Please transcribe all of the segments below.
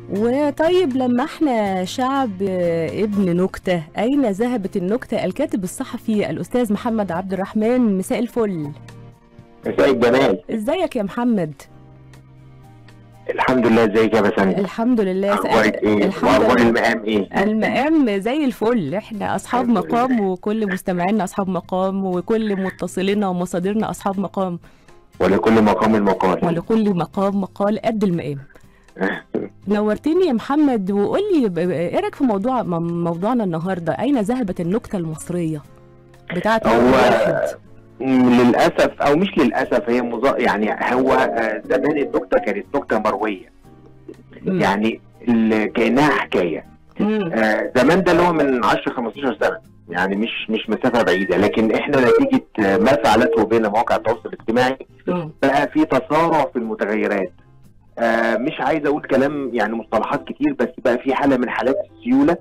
وطيب لما احنا شعب آه، ابن نكتة أين ذهبت النكتة الكاتب الصحفي الأستاذ محمد عبد الرحمن مساء الفل مساء الجمال ازيك يا محمد الحمد لله ازيك يا بسنت الحمد لله اخبارك ايه الحمد واخبار لله المقام ايه المقام زي الفل احنا اصحاب الحمد مقام وكل مستمعينا اصحاب مقام وكل متصلينا ومصادرنا اصحاب مقام ولكل مقام المقال ولكل مقام مقال قد المقام نورتني يا محمد وقول لي ب- ب- ايه رايك في موضوع م- موضوعنا النهارده اين ذهبت النكته المصريه بتاعت هو يوم واحد م- للاسف او مش للاسف هي مضا... يعني هو آه، زمان النكته كانت نكته مرويه مم. يعني ال- كانها حكايه مم. آه، زمان ده اللي هو من 10 15 سنه يعني مش مش مسافه بعيده لكن احنا نتيجه آه، ما فعلته بين مواقع التواصل الاجتماعي مم. بقى في تسارع في المتغيرات آه مش عايز اقول كلام يعني مصطلحات كتير بس بقى في حاله من حالات السيوله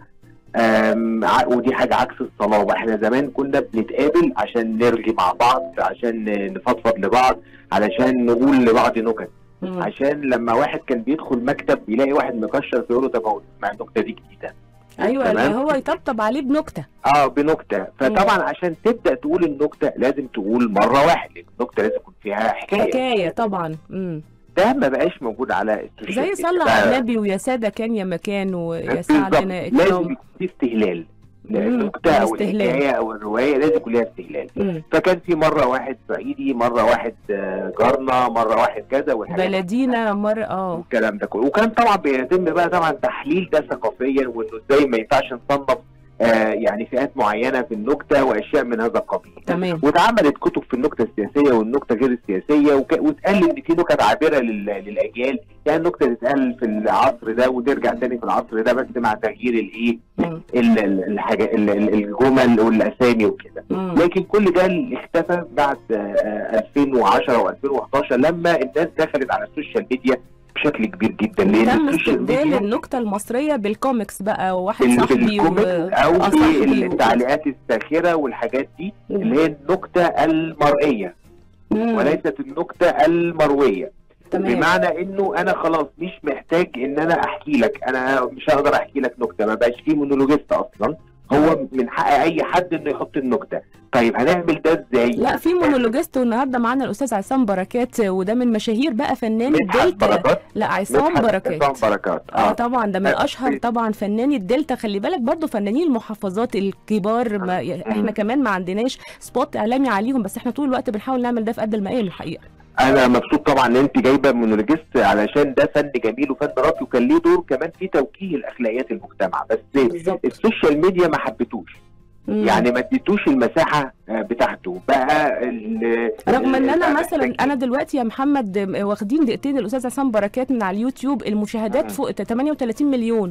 آم، ع- ودي حاجه عكس الصلابه احنا زمان كنا بنتقابل عشان نرغي مع بعض عشان نفضفض لبعض علشان نقول لبعض نكت مم. عشان لما واحد كان بيدخل مكتب بيلاقي واحد مكشر فيقول له طب هو اسمع النكته دي جديده ايوه اللي تمام. هو يطبطب عليه بنكته اه بنكته فطبعا عشان تبدا تقول النكته لازم تقول مره واحد لان النكته لازم يكون فيها حكايه حكايه طبعا مم. ده ما بقاش موجود على السوشيال زي ميديا. صلى ده- على النبي ويا ساده كان يا مكان ويا بالظبط. سعدنا لازم اكرام يكون في استهلال مم. النكته او استهلال. الحكايه او الروايه لازم يكون ليها استهلال مم. فكان في مره واحد صعيدي مره واحد آه، جارنا مره واحد كذا والحاجات دي. بلدينا مره اه والكلام ده كله وكان طبعا بيتم بقى طبعا تحليل ده ثقافيا وانه ازاي ما ينفعش نصنف آه يعني فئات معينه في النكته واشياء من هذا القبيل تمام واتعملت كتب في النكته السياسيه والنكته غير السياسيه وك... واتقال ان في نكت عابره لل... للاجيال يعني النكته تتقال في العصر ده وترجع تاني في العصر ده بس مع تغيير الايه مم. ال- ال- الحاجه ال- ال- الجمل والاسامي وكده مم. لكن كل ده اختفى بعد آه، 2010 و2011 لما الناس دخلت على السوشيال ميديا بشكل كبير جدا لان تم السوشيال استبدال ميديا النكته المصريه بالكوميكس بقى واحد بال- صاحبي بالكوميكس و... او آه، صاحبي و- بالتعليقات الساخره والحاجات دي اللي هي النكته المرئيه مم. وليست النكته المرويه تمام بمعنى انه انا خلاص مش محتاج ان انا احكي لك انا مش هقدر احكي لك نكته ما بقاش فيه مونولوجيست اصلا هو من حق اي حد انه يحط النكته طيب هنعمل ده ازاي لا في مونولوجيست والنهارده معانا الاستاذ عصام بركات وده من مشاهير بقى فنان مدحت الدلتا بركات لا عصام مدحت بركات عصام بركات اه طبعا ده من آه. اشهر طبعا فناني الدلتا خلي بالك برضو فنانين المحافظات الكبار ما احنا كمان ما عندناش سبوت اعلامي عليهم بس احنا طول الوقت بنحاول نعمل ده في قد المقام الحقيقه انا مبسوط طبعا ان انت جايبه مونولوجيست علشان ده فن جميل وفن راقي وكان ليه دور كمان في توجيه الاخلاقيات المجتمع بس بالظبط السوشيال ميديا ما حبتوش مم. يعني ما اديتوش المساحه آه، بتاعته بقى ال- رغم ان انا ال- مثلا انا دلوقتي يا محمد م- واخدين دقيقتين الاستاذ عصام بركات من على اليوتيوب المشاهدات مم. فوق 38 مليون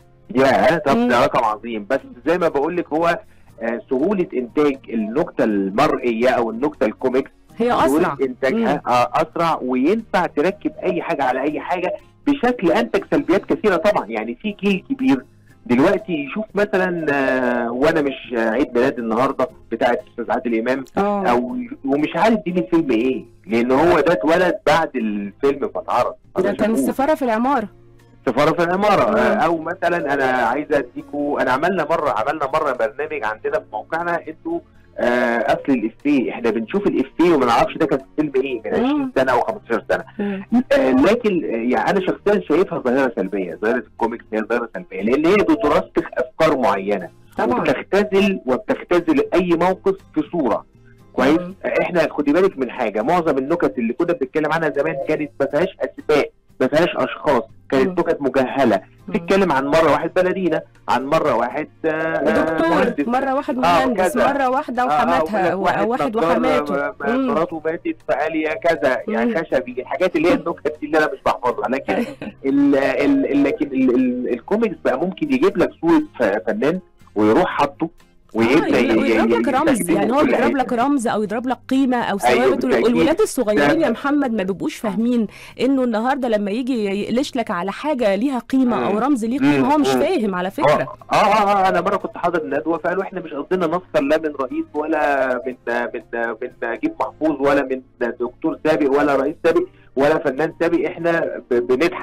يا طب مم. ده رقم عظيم بس زي ما بقول لك هو آه، سهوله انتاج النكته المرئيه او النكته الكوميكس هي سهوله اسرع انتاجها آه، اسرع وينفع تركب اي حاجه على اي حاجه بشكل انتج سلبيات كثيره طبعا يعني في جيل كبير دلوقتي يشوف مثلا آه، وانا مش آه، عيد ميلاد النهارده بتاعه الاستاذ عادل امام اه او ومش عارف دي من فيلم ايه لان هو ده اتولد بعد الفيلم ما اتعرض ده كان السفاره في العماره سفاره في العماره مم. آه، او مثلا انا عايز اديكوا انا عملنا مره عملنا مره برنامج عندنا في موقعنا انتوا آه، اصل الافيه احنا بنشوف الافيه وما نعرفش ده كان في فيلم ايه من 20 مم. سنه او 15 سنه مم. آه، لكن آه، يعني انا شخصيا شايفها ظاهره سلبيه ظاهره الكوميكس هي ظاهره سلبيه لان هي بترسخ افكار معينه طبعا وبتختزل وبتختزل اي موقف في صوره كويس مم. احنا خدي بالك من حاجه معظم النكت اللي كنا بنتكلم عنها زمان كانت ما فيهاش اسماء ما فيهاش اشخاص كانت مم. نكت مجهله مم. تتكلم عن مره واحد بلدينا عن مره واحد آه، آه، دكتور مهندس. مره واحد آه، مهندس كذا. مره واحده آه، آه، وحماتها ويقول لك و- واحد نجار، وحماته آه، آه، مم. مراته ماتت فقال يا كذا يا مم. خشبي الحاجات اللي هي النكت دي اللي انا مش بحفظها لكن ال ال لكن ال ال الكوميكس بقى ممكن يجيب لك صوره ف- فنان ويروح حاطه آه، ويبدا ي- ويضرب ي- لك رمز يستخدمه يعني هو في بيضرب كل لك رمز او يضرب لك قيمه او أيوة، ثوابت بالتأكيد. الولاد الصغيرين ده- يا محمد ما بيبقوش فاهمين انه النهارده لما يجي يقلش لك على حاجه ليها قيمه او مم. رمز ليه مم. قيمه هو مش مم. فاهم على اه فكره اه اه انا مره كنت حاضر ندوه فقالوا احنا مش قصدنا نسخر لا من رئيس ولا من من من نجيب محفوظ ولا من دكتور سابق ولا رئيس سابق ولا فنان سابق احنا ب- بنضحك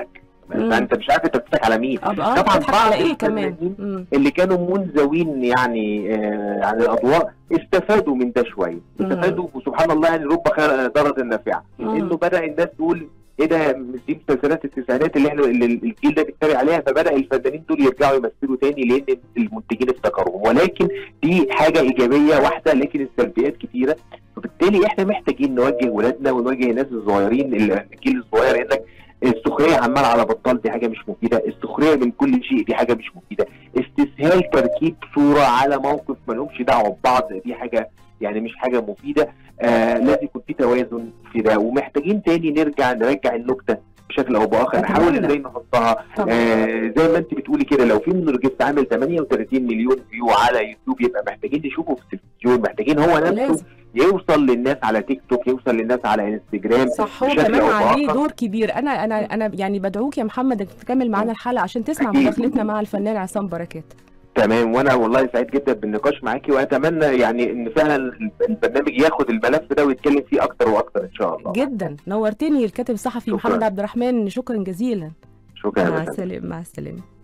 مم. فانت مش عارف انت بتضحك على مين اه طبعاً بتضحك بعض على ايه كمان الفنانين مم. اللي كانوا منزوين يعني آه عن الاضواء استفادوا من ده شويه مم. استفادوا وسبحان الله يعني رب خير ضاره نافعه مم. انه بدا الناس تقول ايه ده دي مسلسلات التسعينات اللي احنا اللي الجيل ده بيتريق عليها فبدا الفنانين دول يرجعوا يمثلوا تاني لان المنتجين افتكروهم ولكن دي حاجه ايجابيه واحده لكن السلبيات كتيره فبالتالي احنا محتاجين نوجه ولادنا ونوجه الناس الصغيرين الجيل الصغير انك السخريه عمال على بطال دي حاجه مش مفيده السخريه من كل شيء دي حاجه مش مفيده استسهال تركيب صوره على موقف ما لهمش دعوه ببعض دي حاجه يعني مش حاجه مفيده آه لازم يكون في توازن في ده ومحتاجين تاني نرجع نرجع النكته بشكل او باخر نحاول أتمنى. ازاي نحطها طبعا آه زي ما انت بتقولي كده لو فيلم نرجس عامل 38 مليون فيو على يوتيوب يبقى محتاجين نشوفه في التلفزيون محتاجين هو نفسه لازم يوصل للناس على تيك توك يوصل للناس على انستجرام صح هو بشكل كمان أو عليه بآخر. دور كبير انا انا انا يعني بدعوك يا محمد انك تكمل معانا الحلقه عشان تسمع أكيد. مداخلتنا مع الفنان عصام بركات تمام وانا والله سعيد جدا بالنقاش معاكي واتمنى يعني ان فعلا البرنامج ياخد الملف ده ويتكلم فيه اكتر واكتر ان شاء الله جدا نورتني الكاتب الصحفي شكراً. محمد عبد الرحمن شكرا جزيلا شكرا يا مع فندم. السلامه مع السلامه